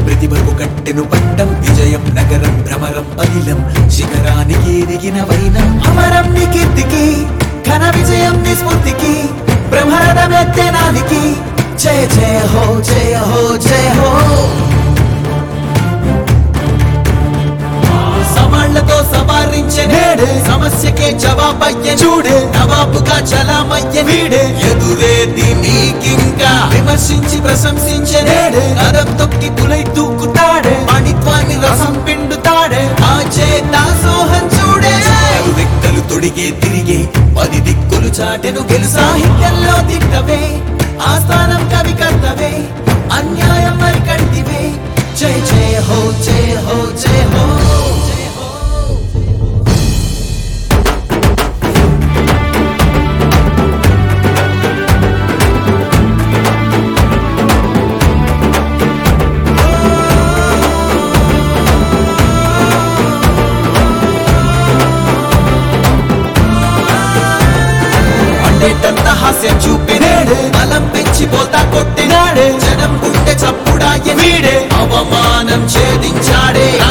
ప్రతిభకు కట్టెను పట్టం విజయం నగరం భ్రమరం అనిలం శిఖరానికి ఎదిగిన వైనం అమరం ని కీర్తికి ఘన విజయం ని స్ఫూర్తికి బ్రహ్మరథమెత్తెనానికి జయ జయ హో జయ హో జయ హో సవాళ్లతో సవారించే నేడే సమస్యకే జవాబయ్య చూడే నవాబుగా చలామయ్య వీడే ఎదురేది నీకింకా విమర్శించి ప్రశంసించే నేడే కదం తొక్కి పులై దూకుతాడే పాణిత్వాన్ని రసం పిండుతాడే ఆ చేత సోహం చూడే రెక్కలు తొడిగే తిరిగే పది దిక్కులు చాటెను గెలు సాహిత్యంలో దిట్టవే ఆస్థానం కవి కర్తవే అన్యాయం మరి కడితివే జయ జయ హో జయ హో జయ హో జయ హో పండేటంత హాస్యం చూపినాడే బలం పెంచి పోతా కొట్టినాడే జనం గుండె చప్పుడాయ వీడే అవమానం ఛేదించాడే